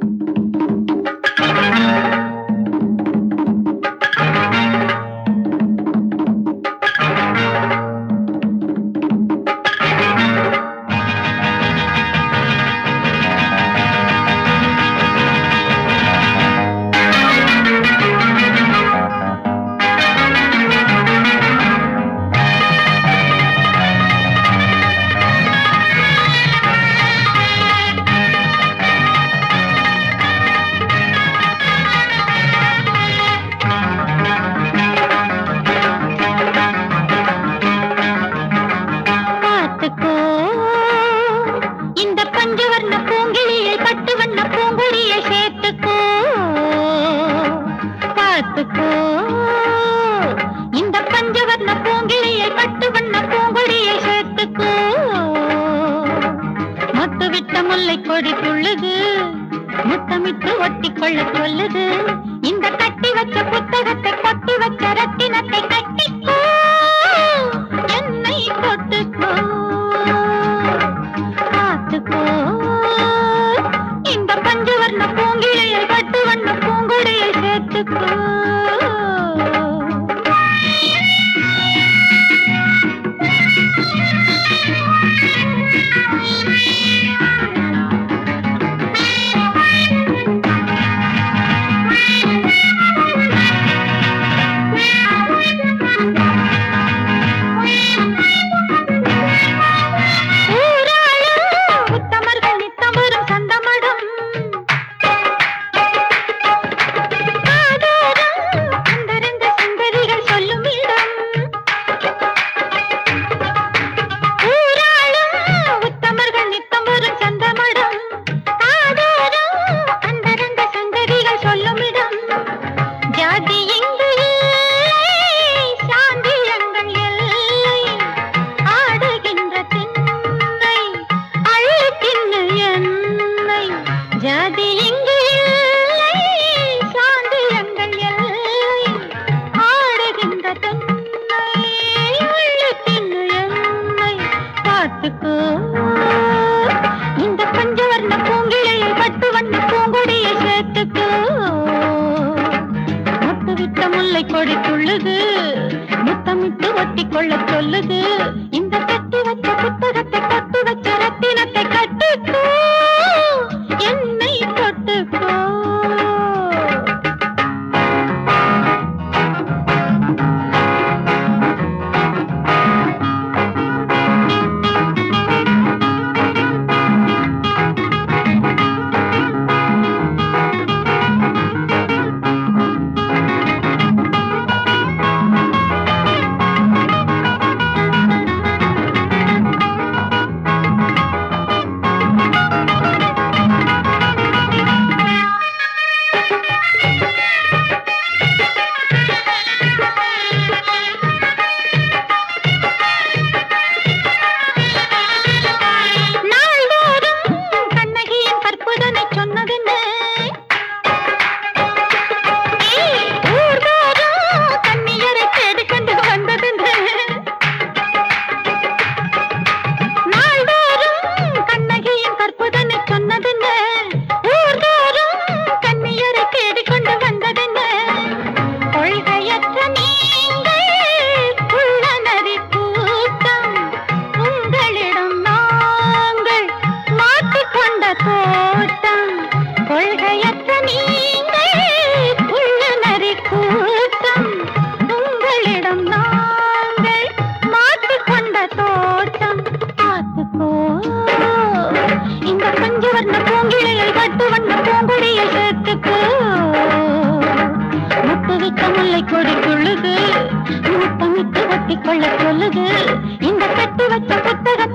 பார்த்துக்கோ இந்த பஞ்சவர்ண பூங்கிளியை பட்டு வண்ண பூங்குடியை சேர்த்துக்கோ பார்த்துக்கோ இந்த பஞ்சவர்ண பூங்கிளியை பட்டு வண்ண பூங்குடியை சேர்த்துக்கோ மொட்டு விட்ட முல்லை கொடி துள்ளுது முத்தமிட்டு ஒட்டி கொள்ள சொல்லுது இந்த கட்டி வச்ச புத்தகத்தை கொட்டி வச்ச ரத்தினத்தை கட்டிக்கோ என்னை தொட்டுக்கோ பார்த்துக்கோ இந்த பஞ்சவர்ண பூங்கிளையை பட்டு வண்ண பூங்குடியை சேர்த்துக்கோ ஊராளும் உத்தமர்கள் நித்தம் வரும் சந்தமடம் ஆதாரம் அந்தரங்க சுந்தரிகள் சொல்லும் இடம் ஊராளும் உத்தமர்கள் நித்தம் வரும் சந்தமடம் ஆதாரம் அந்தரங்க சுந்தரிகள் சொல்லும் இடம் ஜாதி இங்கு இல்லை சாந்தியங்கள் எல்லை ஆடுகின்ற திண்ணை அள்ளி தின்னு என்னை ஜாதி இங்கு இல்லை சாந்தியங்கள் எல்லை ஆடுகின்ற திண்ணை அள்ளி தின்னு என்னை பார்த்துக்கோ இந்த பஞ்சவர்ண பூங்கிளையை பட்டு வண்ண பூங்கொடியை சேர்த்துக்கோ முத்து விட்ட முல்லை கொடி துள்ளுது முத்தமிட்டு ஒட்டி கொள்ள சொல்லுது இந்த கட்டி வச்ச புத்தகத்தை கட்டி வச்ச ரத்தினத்தை கட்டுக்கோ என்னை தொட்டுக்கோ நாள்தோறும் கண்ணகியின் கற்புதனை சொன்னதென்ன ஊர்தோறும் கண்ணியரை தேடிக் கொண்டு வந்ததென்ன நாள்தோறும் கண்ணகியின் கற்புதனை சொன்னதென்ன ஊர்தோறும் கண்ணியரை தேடிக் கொண்டு வந்ததென்ன கொள்கையற்ற நீங்கள் உள்ளனரி கூட்டம் உங்களிடம் நாங்கள் மாட்டிக்கொண்ட தோட்டம் கொள்கையற்ற நீங்கள் உள்ளனரி கூட்டம் உங்களிடம் நாங்கள் மாட்டிக்கொண்ட தோட்டம் பார்த்துக்கோ இந்த பஞ்சவர்ண பூங்கிளையை கட்டு வண்ண பூங்குடியை சேர்த்துக்கோ முத்து விட்ட முல்லை கொடி துள்ளுது முத்தமிட்டு ஒட்டி கொள்ள சொல்லுது இந்த கட்டி வச்ச புத்தகத்தை